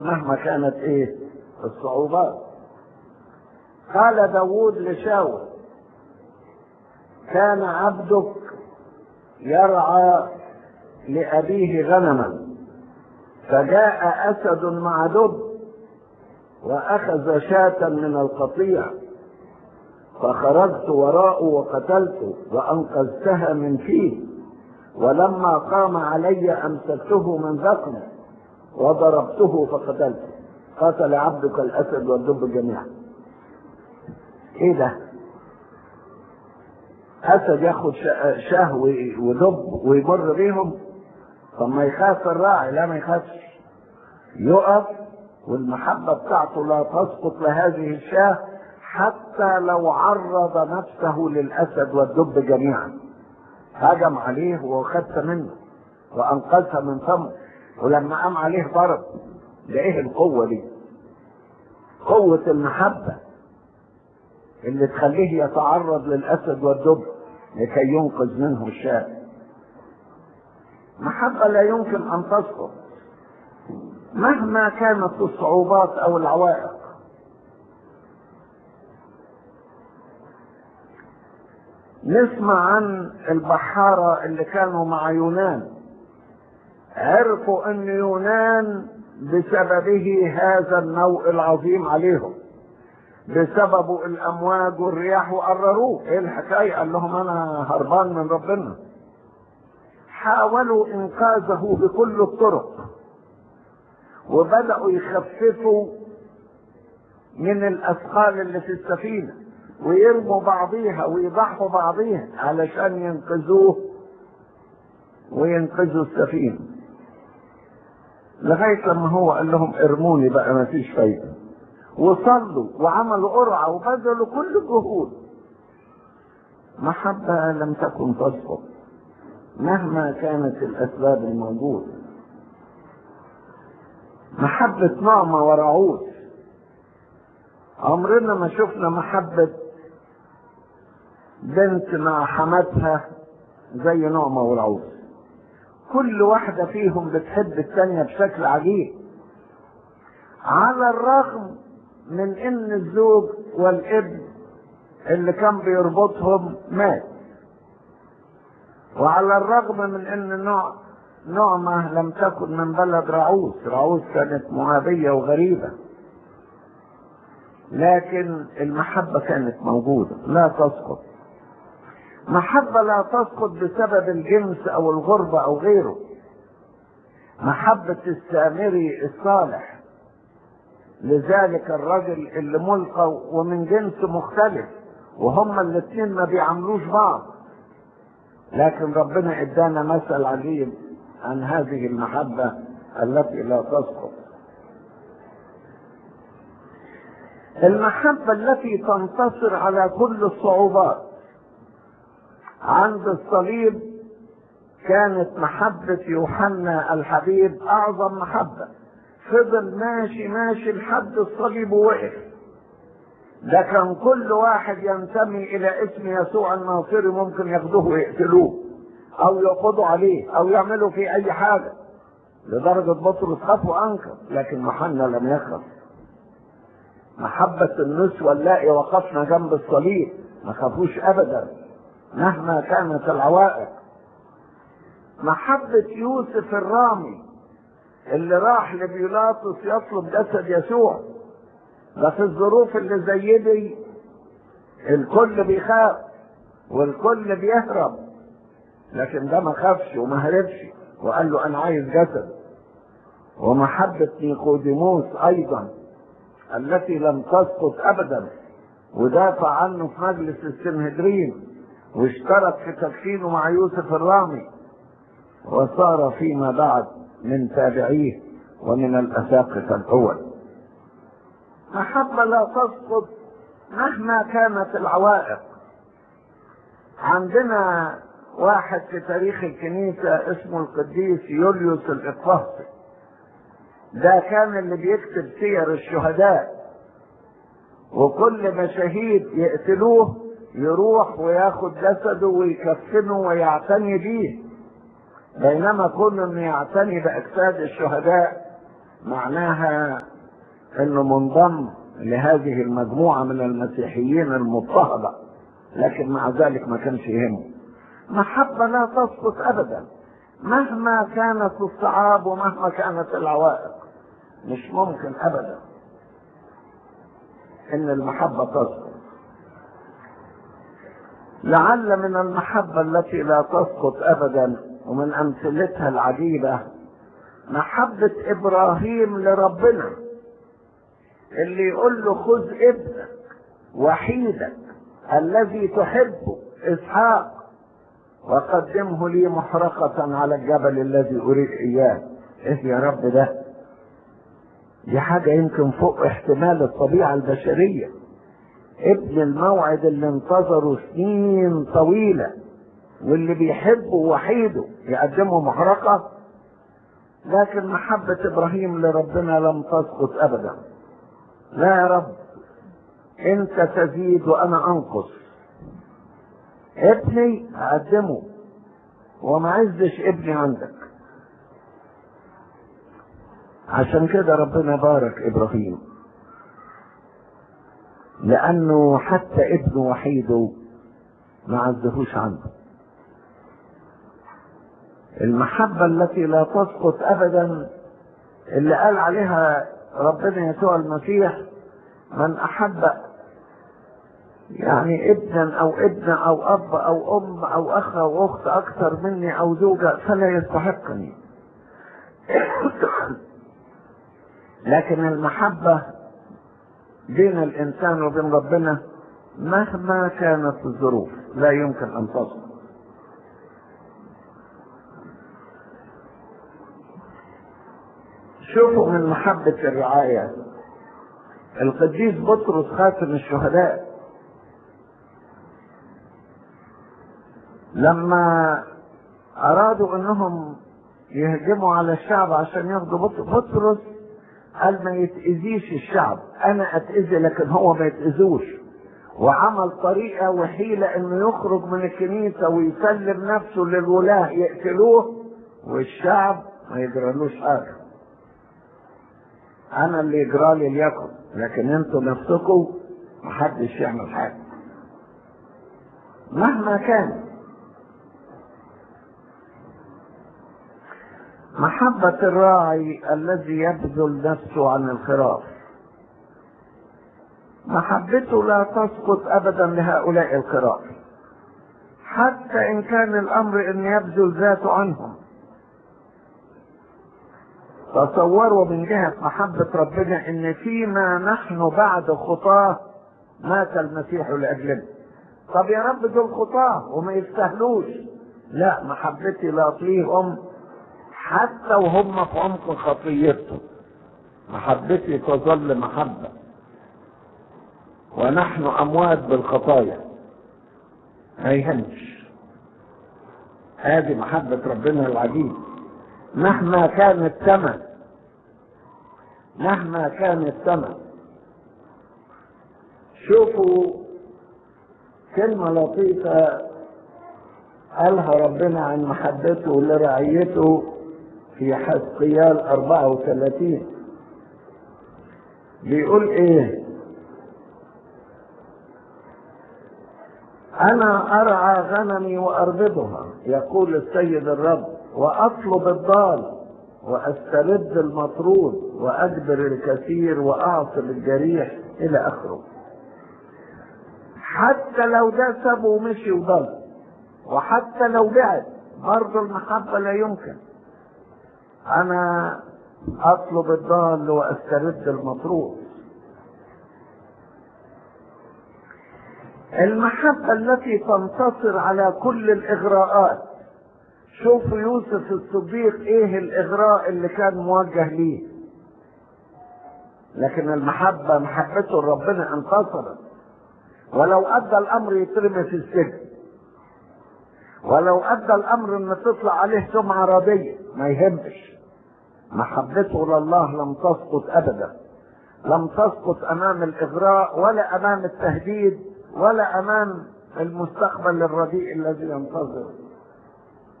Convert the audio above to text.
مهما كانت ايه الصعوبات قال داود لشاول كان عبدك يرعى لأبيه غنما فجاء أسد مع دب وأخذ شاة من القطيع فخرجت وراءه وقتلته وأنقذتها من فيه ولما قام علي أمسكته من ذقنه وضربته فقتلته قتل عبدك الأسد والدب جميعا إيه ده؟ أسد ياخد شاه ودب ويمر بيهم طب ما يخاف الراعي لا ما يخافش يقف والمحبة بتاعته لا تسقط لهذه الشاه حتى لو عرض نفسه للأسد والدب جميعا هجم عليه وخدت منه وأنقذها من فمه ولما قام عليه ضرب ده ايه القوة دي قوة المحبة اللي تخليه يتعرض للأسد والدب لكي ينقذ منه الشاه محبة لا يمكن أن تسقط مهما كانت الصعوبات أو العوائق نسمع عن البحارة اللي كانوا مع يونان عرفوا ان يونان بسببه هذا النوء العظيم عليهم بسببه الامواج والرياح وقرروه ايه الحكايه قال لهم انا هربان من ربنا حاولوا انقاذه بكل الطرق وبداوا يخففوا من الاثقال اللي في السفينه ويرموا بعضيها ويضحوا بعضيها علشان ينقذوه وينقذوا السفينه لغايه لما هو قال لهم ارموني بقى ما فيش فايده وصلوا وعملوا قرعه وبذلوا كل الجهود محبه لم تكن تسقط مهما كانت الاسباب الموجوده محبه نعمه ورعود عمرنا ما شفنا محبه بنت مع حماتها زي نعمه ورعود كل واحدة فيهم بتحب الثانية بشكل عجيب على الرغم من ان الزوج والابن اللي كان بيربطهم مات وعلى الرغم من ان نوع نعمة لم تكن من بلد رعوس رعوس كانت مهابية وغريبة لكن المحبة كانت موجودة لا تسقط محبة لا تسقط بسبب الجنس او الغربة او غيره محبة السامري الصالح لذلك الرجل اللي ملقى ومن جنس مختلف وهما الاثنين ما بيعملوش بعض لكن ربنا ادانا مثل عجيب عن هذه المحبة التي لا تسقط المحبة التي تنتصر على كل الصعوبات عند الصليب كانت محبة يوحنا الحبيب أعظم محبة فضل ماشي ماشي لحد الصليب ووقف ده كان كل واحد ينتمي إلى اسم يسوع الناصري ممكن ياخدوه ويقتلوه أو يقضوا عليه أو يعملوا فيه أي حاجة لدرجة بطرس خاف وأنكر لكن يوحنا لم يخف محبة النسوة اللائي وقفنا جنب الصليب ما خافوش أبدا مهما كانت العوائق محبة يوسف الرامي اللي راح لبيلاطس يطلب جسد يسوع ده في الظروف اللي زي دي الكل بيخاف والكل بيهرب لكن ده ما خافش وما هربش وقال له انا عايز جسد ومحبة نيقوديموس ايضا التي لم تسقط ابدا ودافع عنه في مجلس السنهدرين واشترك في تدفينه مع يوسف الرامي وصار فيما بعد من تابعيه ومن الأساقفة الأول محبة لا تسقط مهما كانت العوائق عندنا واحد في تاريخ الكنيسة اسمه القديس يوليوس الإقفاصي ده كان اللي بيكتب سير الشهداء وكل ما شهيد يقتلوه يروح وياخد جسده ويكفنه ويعتني بيه بينما كون انه يعتني باجساد الشهداء معناها انه منضم لهذه المجموعة من المسيحيين المضطهدة لكن مع ذلك ما كانش يهمه محبة لا تسقط ابدا مهما كانت الصعاب ومهما كانت العوائق مش ممكن ابدا ان المحبة تسقط لعل من المحبة التي لا تسقط ابدا ومن امثلتها العجيبة محبة ابراهيم لربنا اللي يقول له خذ ابنك وحيدك الذي تحبه اسحاق وقدمه لي محرقة على الجبل الذي اريد اياه ايه يا رب ده دي حاجة يمكن فوق احتمال الطبيعة البشرية ابن الموعد اللي انتظروا سنين طويلة واللي بيحبه وحيده يقدمه محرقة لكن محبة ابراهيم لربنا لم تسقط ابدا لا يا رب انت تزيد وانا انقص ابني اقدمه وما عزش ابني عندك عشان كده ربنا بارك ابراهيم لانه حتى ابنه وحيده ما عزهوش عنده المحبة التي لا تسقط ابدا اللي قال عليها ربنا يسوع المسيح من احب يعني ابنا او ابنة او اب او ام او اخ او اخت اكثر مني او زوجة فلا يستحقني لكن المحبة بين الانسان وبين ربنا مهما كانت الظروف لا يمكن ان تصل شوفوا من محبة الرعاية القديس بطرس خاتم الشهداء لما ارادوا انهم يهجموا على الشعب عشان ياخدوا بطرس قال ما يتأذيش الشعب انا اتأذي لكن هو ما يتأذوش وعمل طريقة وحيلة انه يخرج من الكنيسة ويسلم نفسه للولاة يقتلوه والشعب ما يجرالوش حاجة انا اللي يجرالي ليكن لكن انتوا نفسكم محدش يعمل حاجة مهما كان محبة الراعي الذي يبذل نفسه عن الخراف محبته لا تسقط ابدا لهؤلاء الخراف حتى ان كان الامر ان يبذل ذاته عنهم تصوروا من جهة محبة ربنا ان فيما نحن بعد خطاه مات المسيح لاجلنا طب يا رب دول خطاه وما يستاهلوش لا محبتي لا اطليهم حتى وهم في عمق خطيته محبتي تظل محبة ونحن أموات بالخطايا ما يهمش هذه محبة ربنا العجيب مهما كان الثمن مهما كان الثمن شوفوا كلمة لطيفة قالها ربنا عن محبته لرعيته في حسقيال 34 بيقول ايه انا ارعى غنمي واربضها يقول السيد الرب واطلب الضال واسترد المطرود واجبر الكثير واعصب الجريح الى اخره حتى لو ده سابه ومشي وضل وحتى لو بعد برضه المحبه لا يمكن انا اطلب الضال واسترد المطرود المحبة التي تنتصر على كل الاغراءات شوفوا يوسف الصديق ايه الاغراء اللي كان موجه ليه لكن المحبة محبته لربنا انتصرت ولو ادى الامر يترمي في السجن ولو ادى الامر ان تطلع عليه سمعة ردية ما يهمش محبته لله لم تسقط ابدا لم تسقط امام الاغراء ولا امام التهديد ولا امام المستقبل الرديء الذي ينتظر